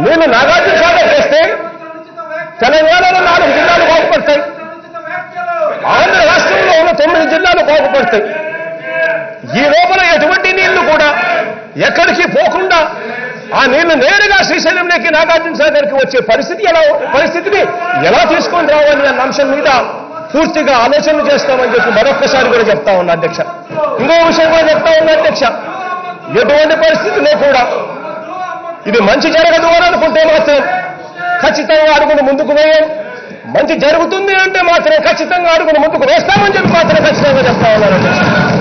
నేను నాగార్జున సాగర్ చేస్తే తెలంగాణలో నాలుగు జిల్లాలు బాగుపడతాయి ఆంధ్ర రాష్ట్రంలో ఉన్న తొమ్మిది జిల్లాలు బాగుపడతాయి ఈ లోపల ఎటువంటి నీళ్లు కూడా ఎక్కడికి పోకుండా ఆ నీళ్లు నేరుగా శ్రీశైలంలోకి నాగార్జున సాగర్కి వచ్చే పరిస్థితి ఎలా పరిస్థితిని ఎలా తీసుకొని రావాలి అన్న అంశం మీద పూర్తిగా ఆలోచనలు చేస్తామని చెప్పి మరొక్కసారి కూడా చెప్తా ఉన్నా అధ్యక్ష ఇంకో విషయం కూడా చెప్తా ఉన్నా అధ్యక్ష ఎటువంటి పరిస్థితిలో కూడా ఇది మంచి జరగదు అని అనుకుంటే మాత్రం ఖచ్చితంగా అడుగును ముందుకు వేయం మంచి జరుగుతుంది అంటే మాత్రం ఖచ్చితంగా అడుగును ముందుకు వేస్తామని చెప్పి మాత్రం ఖచ్చితంగా చెప్తా ఉన్నాను అధ్యక్ష